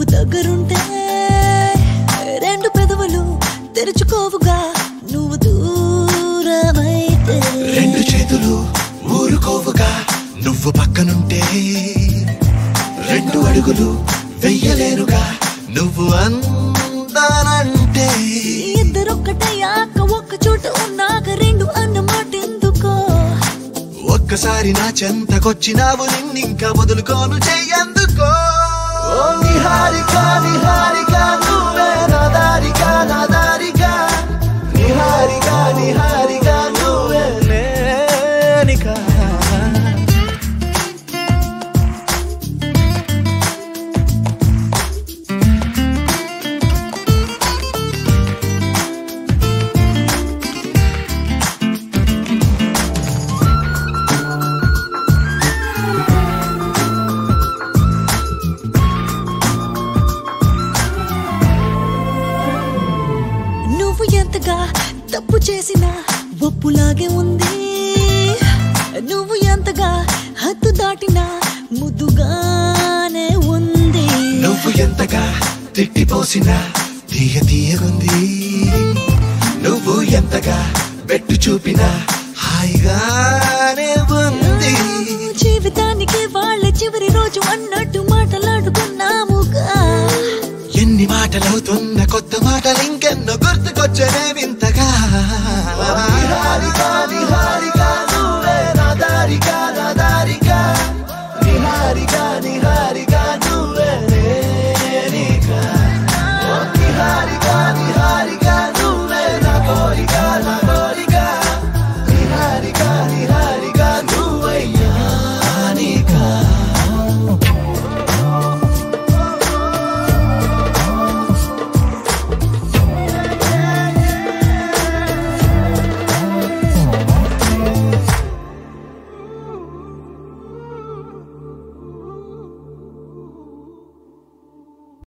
నువ్వు దగ్గరుంటే రెండు పెదవులు తెరుచుకోవుగా నువ్వు దూరమైతే రెండు చేతులు ఊరుకోవుగా నువ్వు పక్కనుంటే రెండు అడుగులు వెయ్యలేనుగా నువ్వు అందానంటే ఇద్దరొక్కటయ్యాక ఒక్క చోట ఉన్నాక రెండు అన్నమాట ఎందుకో ఒక్కసారి నా చెంతకొచ్చినావు నిన్నింకా వదులుకోను చెయ్యందుకో ఓ నిహారిక నిహారిక నువ్వే నా దారిక నా దారిక నిహారిక నిహారిక నువ్వే నేనిక నువ్వు ఎంతగా తప్పు చేసినా ఒప్పులాగే ఉంది నువ్వు ఎంతగా హద్దు దాటినా ముద్దుగానే ఉంది నువ్వు ఎంతగా తిట్టిపోసినా తీయ తీయగుంది నువ్వు ఎంతగా పెట్టు చూపినా హాయిగానే ఉంది జీవితానికి వాళ్ళ చివరి రోజు అన్నట్టు మాటలాడుకున్నాముగా ఎన్ని మాటలవుతున్న కొత్త మాటలు ఇంకెన్నో గుర్తుకొచ్చనే వింత